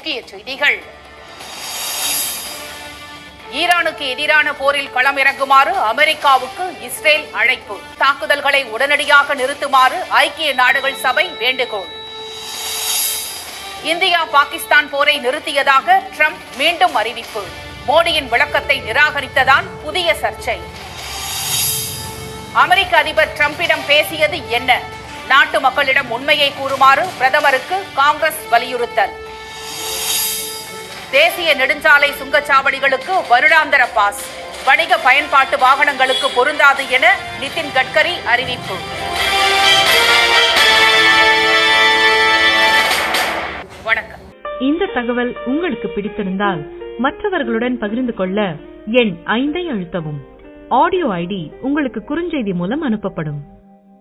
முக்கிய செய்திகள் ஈரானுக்கு எதிரான போரில் களமிறங்குமாறு அமெரிக்காவுக்கு இஸ்ரேல் அழைப்பு தாக்குதல்களை உடனடியாக நிறுத்துமாறு ஐக்கிய நாடுகள் சபை வேண்டுகோள் இந்தியா பாகிஸ்தான் போரை நிறுத்தியதாக ட்ரம்ப் மீண்டும் அறிவிப்பு மோடியின் விளக்கத்தை நிராகரித்ததால் புதிய சர்ச்சை அமெரிக்க அதிபர் ட்ரம்பிடம் பேசியது என்ன நாட்டு மக்களிடம் உண்மையை கூறுமாறு பிரதமருக்கு காங்கிரஸ் வலியுறுத்தல் தேசிய நெடுஞ்சாலை சுங்கச்சாவடிகளுக்கு வருடாந்திர பாஸ் வணிக பயன்பாட்டு வாகனங்களுக்கு பொருந்தாது என நிதின் கட்கரி அறிவிப்பு வணக்கம் இந்த தகவல் உங்களுக்கு பிடித்திருந்தால் மற்றவர்களுடன் பகிர்ந்து கொள்ள எண் ஐந்தை அழுத்தவும் ஆடியோ ஐடி உங்களுக்கு குறுஞ்செய்தி மூலம் அனுப்பப்படும்